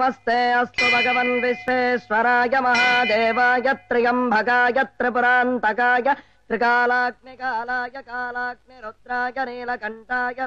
నమస్తే అస్తు భగవన్ విశ్వేశ్వరాయ మహాదేవాయ త్రియంబకాయ త్రిపురాంతకాయ త్రికాలాగ్నికాలాయ కాలాగ్ని రుద్రాయ నీలకంఠాయ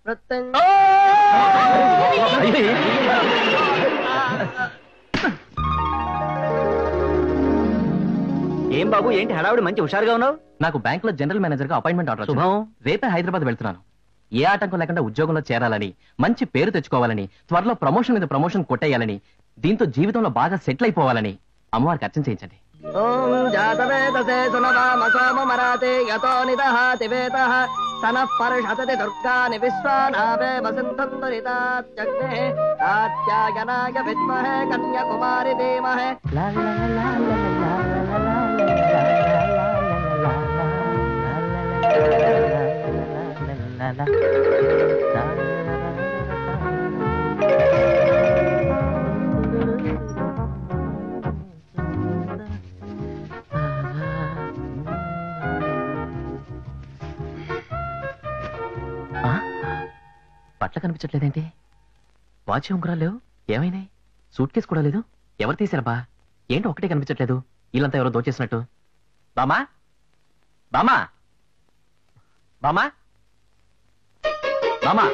ఏం బాబు ఏంటి హడావిడి మంచి హుషారుగా ఉన్నావు నాకు బ్యాంక్ లో జనరల్ మేనేజర్ గా అపాయింట్మెంట్ ఆర్డర్ శుభం రేపే హైదరాబాద్ వెళ్తున్నాను ఏ ఆటంకం లేకుండా ఉద్యోగంలో చేరాలని మంచి పేరు తెచ్చుకోవాలని త్వరలో ప్రమోషన్ మీద ప్రమోషన్ కొట్టేయాలని దీంతో జీవితంలో బాగా సెటిల్ అయిపోవాలని అమ్మవారికి అర్చన చేయించండి ఓం జాతవేదసే సునవామ సోమమరాతే యతో నిదహాతి వేదః సనః పర్షతతి దుర్గాని విశ్వానావే వసంతం దురితాత్యగ్నే కాత్యాయనాయ విద్మహే కన్యాకుమారి ధీమహే ఆ? బట్టలు కనిపించట్లేదేంటి వాచ్ ఉంగరాలు లేవు ఏమైనాయి సూట్ కేసు కూడా లేదు ఎవరు తీసారబ్బా ఏంటి ఒకటే కనిపించట్లేదు వీళ్ళంతా ఎవరో దోచేసినట్టు బామా బామా బామా బామా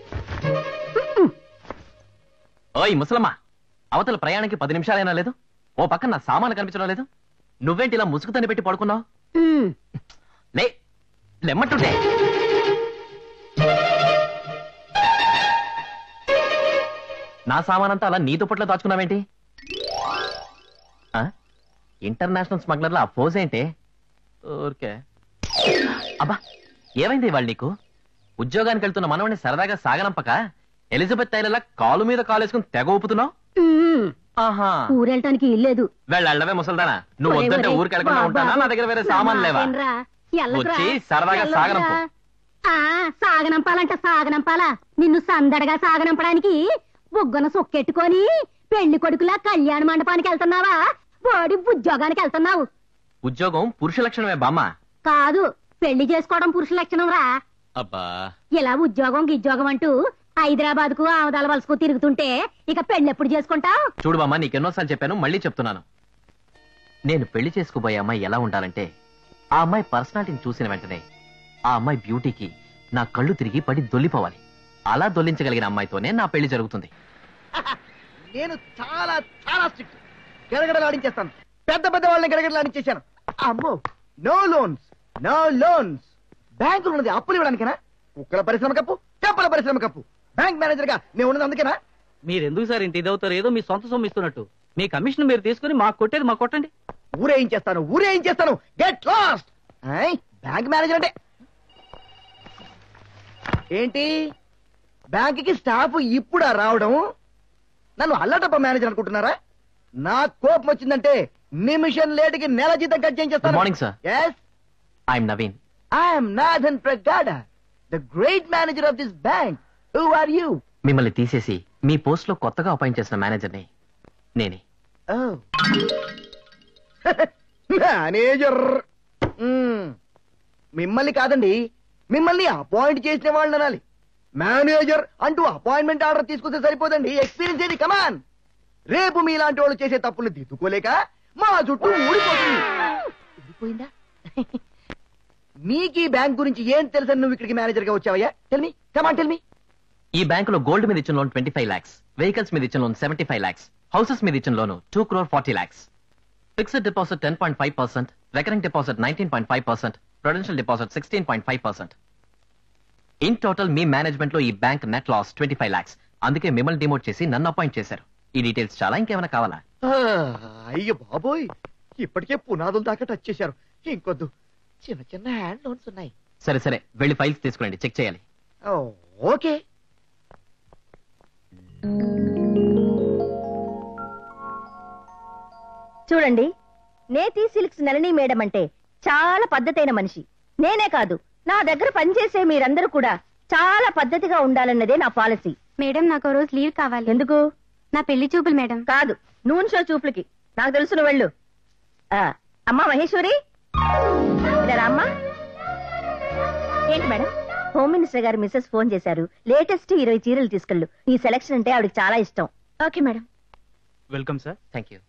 ఓయ్ ముసలమ్మ అవతల ప్రయాణానికి పది నిమిషాలైనా లేదు ఓ పక్కన నా సామాను కనిపించడం లేదు నువ్వేంటి ఇలా ముసుగుతని పెట్టి పడుకున్నావు లే లెమ్మటుంటే నా సామానంతా అలా నీ దుప్పట్లో దాచుకున్నావేంటి ఆ? ఇంటర్నేషనల్ స్మగ్లర్ల ఆ పోజ్ ఏంటి ఊరికే అబ్బా ఏమైంది ఇవాళ నీకు ఉద్యోగానికి వెళ్తున్న మనవని సరదాగా సాగనంపక ఎలిజబెత్ టైలర్లా కాలు మీద కాలేసుకుని తెగ ఊపుతున్నావు ఆహా ఊరెళ్ళటానికి ఇల్లేదు వెళ్ళవే ముసల్దానా నువ్వు వద్దంటే ఊరికి వెళ్ళకుండా ఉంటానా నా దగ్గర వేరే సామాన్ లేవా వచ్చి సరదాగా సాగనంపు సాగనంపాలంట సాగనంపాలా నిన్ను సందడగా సాగనంపడానికి బుగ్గన సొక్కెట్టుకొని పెళ్లి కొడుకులా కళ్యాణ మండపానికి వెళ్తున్నావా వాడి ఉద్యోగానికి వెళ్తున్నావు ఉద్యోగం పురుష లక్షణమే బామ్మ కాదు పెళ్లి చేసుకోవడం పురుష లక్షణం రా అబ్బా ఇలా ఉద్యోగం గిద్యోగం అంటూ హైదరాబాద్ కు ఆమదాల వలసకు తిరుగుతుంటే ఇక పెళ్లి ఎప్పుడు చేసుకుంటావు చూడు బామ్మ నీకెన్నోసార్లు చెప్పాను మళ్ళీ చెప్తున్నాను నేను పెళ్లి చేసుకోబోయే అమ్మాయి ఎలా ఉండాలంటే ఆ అమ్మాయి పర్సనాలిటీని చూసిన వెంటనే ఆ అమ్మాయి బ్యూటీకి నా కళ్ళు తిరిగి పడి దొల్లిపోవాలి అలా దొల్లించగలిగిన అమ్మాయితోనే నా పెళ్లి జరుగుతుంది నేను చాలా చాలా స్ట్రిక్ట్ గడగడలాడించేస్తాను పెద్ద పెద్ద వాళ్ళని గడగడలాడించేశాను అమ్మో నో లోన్స్ నో లోన్స్ బ్యాంకులు ఉన్నది అప్పులు ఇవ్వడానికేనా కుక్కల పరిశ్రమ కప్పు కప్పల పరిశ్రమ కప్పు బ్యాంక్ మేనేజర్ గా నేను ఉన్నది అందుకేనా మీరెందుకు సార్ ఇంత ఇదవుతారు ఏదో మీ సొంత సొమ్ము ఇస్తున్నట్టు మీ కమిషన్ మీరు తీసుకుని మాకు కొట్టేది మాకు కొట్టండి ఊరేయించేస్తాను ఊరేయించేస్తాను గెట్ లాస్ట్ బ్యాంక్ మేనేజర్ అంటే ఏంటి బ్యాంక్ కి స్టాఫ్ ఇప్పుడా రావడం నన్ను అల్లటప్ప మేనేజర్ అనుకుంటున్నారా నా కోపం వచ్చిందంటే నిమిషం లేటుకి నెల జీతం కట్ గుడ్ చేయించేస్తాను morning sir yes I'm Naveen I'm Nathan Pragada the great manager of this bank who are you మిమ్మల్ని తీసేసి మీ పోస్ట్ లో కొత్తగా అపాయింట్ చేసిన మేనేజర్ని నేనే మేనేజర్ మిమ్మల్ని కాదండి మిమ్మల్ని అపాయింట్ చేసిన వాళ్ళని అనాలి మేనేజర్ అంటూ అపాయింట్మెంట్ ఆర్డర్ తీసుకొస్తే సరిపోదండి ఎక్స్పీరియన్స్ ఏంటి కమాన్ రేపు మీలాంటి వాళ్ళు చేసే తప్పులు దిద్దుకోలేక మా చుట్టూ ఊడిపోతుంది ఊడిపోయిందా మీకు ఈ బ్యాంక్ గురించి ఏం తెలుసని నువ్వు ఇక్కడికి మేనేజర్ గా వచ్చావయ్యా టెల్మి కమాన్ టెల్మి ఈ బ్యాంకులో గోల్డ్ మీద ఇచ్చిన loan twenty five lakhs vehicles మీద ఇచ్చిన loan seventy five lakhs houses మీద ఇచ్చిన loan two crore forty lakhs fixed deposit ten point five percent recurring deposit nineteen point five percent prudential deposit sixteen point five percent in total మీ management లో ఈ bank net loss twenty five lakhs అందుకే మిమ్మల్ని డిమోట్ చేసి నన్ను appoint చేశారు ఈ డీటెయిల్స్ చాలా ఇంకేమైనా కావాలా ఆ, అయ్య బాబోయ్ ఇప్పటికే పునాదులు దాకా టచ్ చేశారు ఇంకొద్దు చిన్న చిన్న హ్యాండ్ లోన్స్ ఉన్నాయి సరే సరే వెళ్ళి ఫైల్స్ తీసుకురండి చెక్ చేయాలి ఓ, ఓకే చూడండి నేతి సిల్క్స్ నళిని మేడం అంటే చాలా పద్ధతైన మనిషి నేనే కాదు నా దగ్గర పనిచేసే మీరందరూ కూడా చాలా పద్ధతిగా ఉండాలన్నదే నా పాలసీ మేడం నాకు రోజు లీవ్ కావాలి ఎందుకు నా పెళ్లి చూపులు మేడం కాదు నూనె షో చూపులకి నాకు తెలుసు నువ్వు వెళ్ళు ఆ, అమ్మా మహేశ్వరి ఇలా రా అమ్మా ఏంటి మేడం హోమ్ మినిస్టర్ గారు మిస్సెస్ ఫోన్ చేశారు లేటెస్ట్ ఇరవై చీరలు తీసుకెళ్ళు ఈ సెలక్షన్ అంటే ఆవిడకి చాలా ఇష్టం okay madam welcome sir thank you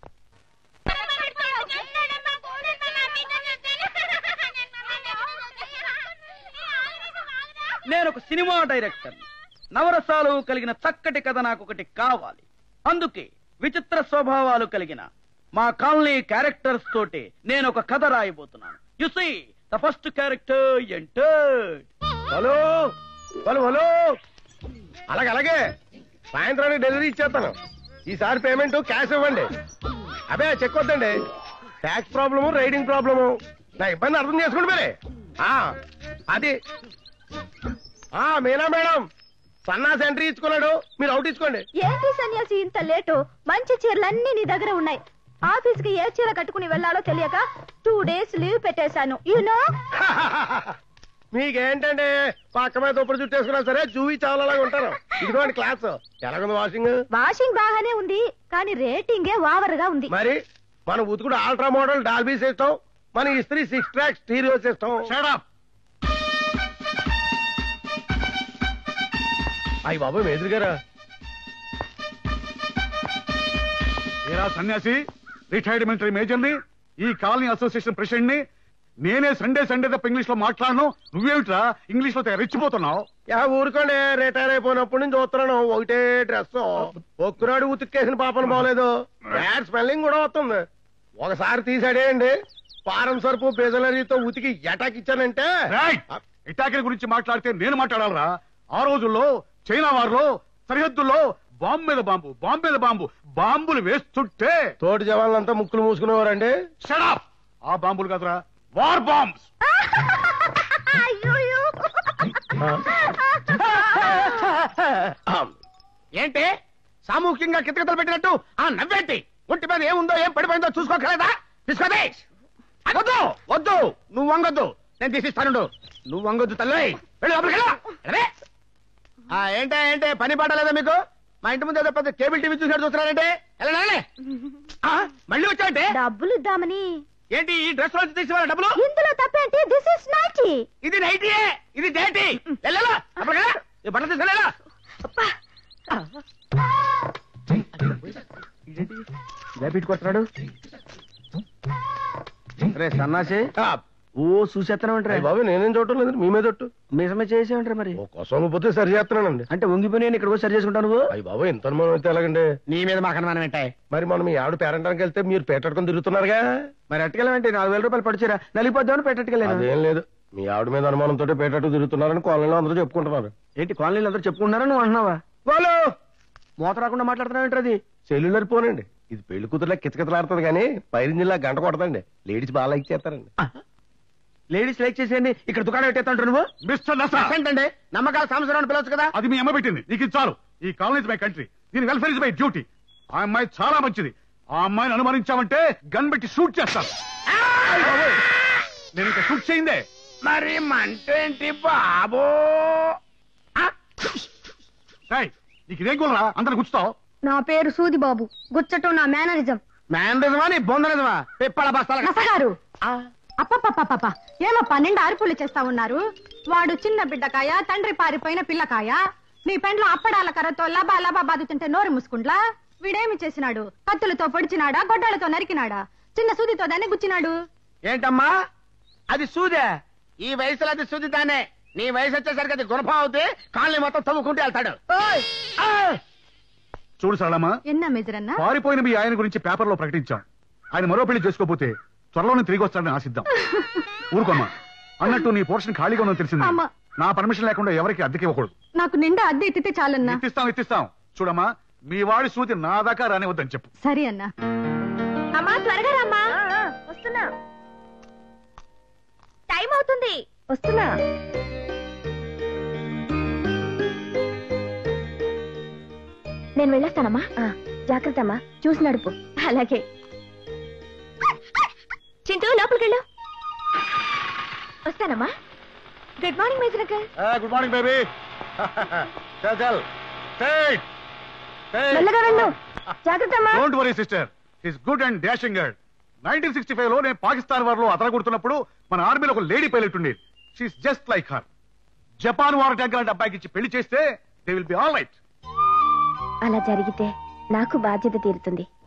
నేను ఒక సినిమా డైరెక్టర్ నవరసాలు కలిగిన చక్కటి కథ నాకు ఒకటి కావాలి అందుకే విచిత్ర స్వభావాలు కలిగిన మా కాలనీ క్యారెక్టర్స్ తోటి నేను ఒక కథ రాయబోతున్నాను you see the first character entered hello hello hello అలాగే అలాగే సాయంత్రానికి డెలివరీ ఇచ్చేస్తాను ఈసారి పేమెంట్ క్యాష్ ఇవ్వండి అదే చెక్ వద్దండి ట్యాక్స్ ప్రాబ్లము రైడింగ్ ప్రాబ్లము నా ఇబ్బంది అర్థం చేసుకోండి మరి ఆ, అది ఆ మీనా మేడం సన్నాసి ఎంట్రీ ఇచ్చుకున్నాడు మీరు అవుట్ ఇచ్చుకోండి ఏంటి సన్యాసి ఇంత లేటు మంచి చీరలన్నీ నీ దగ్గర ఉన్నాయి ఆఫీస్ కి ఏ చీర కట్టుకుని వెళ్ళాలో తెలియక టూ డేస్ లీవ్ పెట్టేశాను యూనో మీకేంటండి పక్క మీద దుప్పటి చుట్టేసుకున్నా సరే జూవి చాలాగా ఉంటారు ఇదిగోండి క్లాస్ ఎలాగుంది వాషింగ్ వాషింగ్ బాగానే ఉంది కానీ రేటింగే ఓవర్ గా ఉంది మరి మన ఉతుకుడు ఆల్ట్రా మోడల్ డాల్బీ సిస్టం మన ఇస్త్రీ six track stereo system shut up అయ్యి బాబు మేదురు గారా ఏరా సన్యాసి రిటైర్డ్ మిలిటరీ మేజర్ ని ఈ కాలనీ అసోసియేషన్ ప్రెసిడెంట్ ని నేనే సండే సండే తప్ప ఇంగ్లీష్ లో మాట్లాడను నువ్వేమిట్రా ఇంగ్లీష్ లో తెగ రెచ్చిపోతున్నావు యా ఊరుకోండి రిటైర్ అయిపోయినప్పటి నుంచి చూస్తున్నాను ఒకటే డ్రెస్ ఒక్కనాడు ఉతికేసిన పాపను బాగలేదు బ్యాడ్ స్మెల్లింగ్ కూడా వస్తుంది ఒకసారి తీసాడేయండి పారం సరుపు బెజలరీతో ఉతికి ఎటాక్ ఇచ్చానంటే ఇటాకిల గురించి మాట్లాడితే నేను మాట్లాడాలరా ఆ రోజుల్లో చైనా వారిలో సరిహద్దుల్లో బాంబు మీద బాంబు బాంబు మీద బాంబు బాంబులు వేస్తుంటే తోటి జవాన్లంతా ముక్కులు మూసుకునేవారండి షడప్ ఆ బాంబులు కాదురా వార్ బాంబ్స్ అయ్యోయ్యో. ఏంటి సామూహికంగా కితకితలు పెట్టినట్టు ఆ నవ్వేంటి ఒంటి మీద ఏముందో ఏం పడిపోయిందో చూసుకోగలదా తీసుకోదే వద్దు వద్దు నువ్వు వంగొద్దు నేను తీసిస్తాను నువ్వు వంగొద్దు తల్లి వెళ్ళి లోపలికి వెళ్ళు. వెళ్ళవే. ఆ ఏంటే ఏంటే పని పాట లేదా మీకు మా ఇంటి ముందు ఏదో పెద్ద కేబుల్ టీవీ చూసాడు చూస్తున్నారంటే వెళ్ళండి ఆ, మళ్ళీ వచ్చావంటే డబ్బులు ఇద్దామని ఏంటి ఈ డ్రెస్ రోజు తీసి వాళ్ళ డబ్బులు ఇందులో తప్పేంటి దిస్ ఇస్ నైటీ ఇది నైటీయే ఇది డేటీ వెళ్ళలా అప్పుడు కదా ఈ బట్టలు తీసుకెళ్ళా ఇదే కొడుతున్నాడు రే సన్నాసి ఓ చూసేస్తానంటారా బాబు నేనేం చూడటం లేదు మీ మీద ఒట్టు. మీసమే చేసేమంటారా మరి ఓ కోసం పోతే సరి చేస్తున్నానండి అంటే వంగిపోయి నేను ఇక్కడ సరి చేసుకుంటాను నువ్వు అయ్యి బాబు ఎంత అనుమానం అయితే ఎలాగండి నీ మీద మాకు అనుమానం ఏంటాయి మరి మనం మీ ఆవిడ పేరంటానికి వెళ్తే మీరు పేటెట్టుకుని తిరుగుతున్నారుగా మరి అట్టుకెళ్ళమంటే నాలుగు వేల రూపాయలు పడిచారా నలిగిపోద్దామని పెట్టట్టుకెళ్ళాను అదేం లేదు మీ ఆవిడ మీద అనుమానంతో పేటట్టు తిరుగుతున్నారని కాలనీలో అందరూ చెప్పుకుంటున్నారు ఏంటి కాలనీలు అందరూ చెప్పుకుంటున్నారా నువ్వు అంటున్నావా వాళ్ళు మూత రాకుండా మాట్లాడుతున్నావు ఏంటి అది సెల్యులర్ పోనండి ఇది పెళ్లి కూతురులా కితకితలాడుతుంది కానీ పైరింజిలా గంట కొడతండి లేడీస్ బాగా లైక్ చేస్తారండి లేడీస్ లైక్ చేసేయండి ఇక్కడ దుకాణం పెట్టేస్తాంటారు నువ్వు మిస్టర్ నసా ఏంటండి నమ్మకాల సంవత్సరం పిలవచ్చు కదా అది మీ అమ్మ పెట్టింది నీకు ఇది చాలు ఈ కాలనీ ఇస్ మై కంట్రీ దీని వెల్ఫేర్ ఇస్ మై డ్యూటీ ఆ అమ్మాయి చాలా మంచిది ఆ అమ్మాయిని అనుమానించామంటే గన్ పెట్టి షూట్ చేస్తాను నేను ఇంకా షూట్ చేయిందే మరి మంటేంటి బాబో ఏయ్, నీకు ఇదేం కూలరా అందరు గుచ్చుతావు నా పేరు సూది బాబు గుచ్చటం నా మేనరిజం మేనరిజమా నీ బొందనిజమా పిప్పల బస్తాల నసగారు అప్పప్పప్పప్ప ఏమో పన్నెండు అరుపులు చేస్తా ఉన్నారు వాడు చిన్న బిడ్డకాయ తండ్రి పారిపోయిన పిల్లకాయ నీ పెండ్లో అప్పడాల కర్రతో లబా లబా బాదుతుంటే నోరు మూసుకుంట్లా వీడేమి చేసినాడు కత్తులతో పొడిచినాడా గొడ్డలతో నరికినాడా చిన్న సూదితో దాన్ని గుచ్చినాడు ఏంటమ్మా అది సూదే ఈ వయసులో అది సూది తానే నీ వయసు వచ్చేసరికి అది గుణపం అవుతే కాళ్ళని మొత్తం తవ్వుకుంటూ వెళ్తాడు ఆ! చూడు సరళమ్మా ఎన్న మెజరన్నా పారిపోయిన మీ ఆయన గురించి పేపర్ లో ప్రకటించాం ఆయన మరో పెళ్లి చేసుకోపోతే త్వరలోనే తిరిగి వస్తాడని ఆశిద్దాం ఊరుకోమ్మా అన్నట్టు నీ పోర్షన్ ఖాళీగా ఉందని తెలిసింది అమ్మా. నా పర్మిషన్ లేకుండా ఎవరికి అద్దెకి ఇవ్వకూడదు నాకు నిండా అద్దె ఎత్తితే చాలన్నా ఇప్పిస్తాం ఇప్పిస్తాం చూడమ్మా మీ వాడి సూతి నా దాకా రానివద్దని చెప్పు సరే అన్నా అమ్మా త్వరగా రమ్మా వస్తున్నా టైం అవుతుంది వస్తున్నా నేను వెళ్ళొస్తానమ్మా జాగ్రత్త అమ్మా చూసి నడుపు అలాగే చింటూ లోపలికి వెళ్ళు వస్తానమ్మా good morning major uncle good morning baby చల్ చల్ మెల్లగా వెళ్ళు జాగ్రత్త అమ్మా don't worry sister is good and dashing girl nineteen sixty five లో నేను పాకిస్తాన్ వారిలో అతరగొడుతున్నప్పుడు మన ఆర్మీలో ఒక లేడీ పైలట్ ఉండేది she's just like her Japan war tanker అంటే అబ్బాయికి ఇచ్చి పెళ్లి చేస్తే they will be all right అలా జరిగితే నాకు బాధ్యత తీరుతుంది